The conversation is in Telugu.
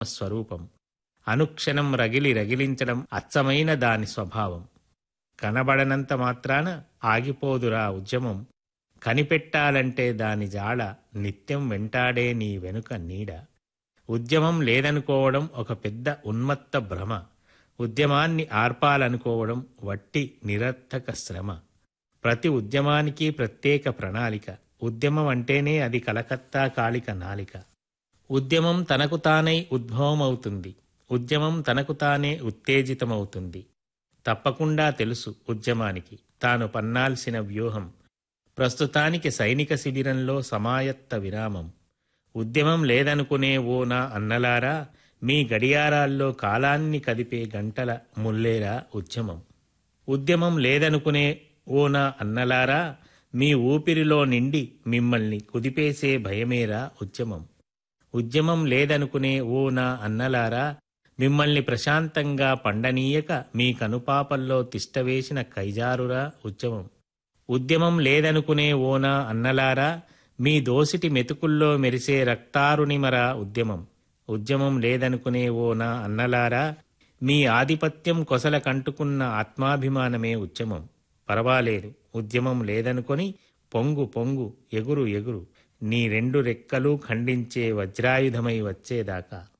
స్వరూపం అనుక్షణం రగిలి రగిలించడం అచ్చమైన దాని స్వభావం కనబడనంత మాత్రాన ఆగిపోదురా ఉద్యమం కనిపెట్టాలంటే దాని జాడ నిత్యం వెంటాడే నీ వెనుక నీడ ఉద్యమం లేదనుకోవడం ఒక పెద్ద ఉన్మత్త భ్రమ ఉద్యమాన్ని ఆర్పాలనుకోవడం వట్టి నిరర్థక శ్రమ ప్రతి ఉద్యమానికి ప్రత్యేక ప్రణాళిక ఉద్యమం అంటేనే అది కలకత్తా కాళిక నాలిక ఉద్యమం తనకు తానై ఉద్భవమవుతుంది ఉద్యమం తనకు తానే ఉత్తేజితమవుతుంది తప్పకుండా తెలుసు ఉద్యమానికి తాను పన్నాల్సిన వ్యూహం ప్రస్తుతానికి సైనిక శిబిరంలో సమాయత్త విరామం ఉద్యమం లేదనుకునే ఓ నా అన్నలారా మీ గడియారాల్లో కాలాన్ని కదిపే గంటల ముల్లేరా ఉద్యమం ఉద్యమం లేదనుకునే ఓ నా అన్నలారా మీ ఊపిరిలో నిండి మిమ్మల్ని కుదిపేసే భయమేరా ఉద్యమం ఉద్యమం లేదనుకునే ఓ నా అన్నలారా మిమ్మల్ని ప్రశాంతంగా పండనీయక మీ కనుపాపల్లో తిష్టవేసిన కైజారురా ఉద్యమం ఉద్యమం లేదనుకునే ఓనా అన్నలారా మీ దోసిటి మెతుకుల్లో మెరిసే రక్తారునిమరా ఉద్యమం ఉద్యమం లేదనుకునే ఓనా అన్నలారా మీ ఆధిపత్యం కొసల కంటుకున్న ఆత్మాభిమానమే ఉద్యమం పర్వాలేదు ఉద్యమం లేదనుకొని పొంగు పొంగు ఎగురు ఎగురు నీ రెండు రెక్కలు ఖండించే వజ్రాయుధమై వచ్చేదాకా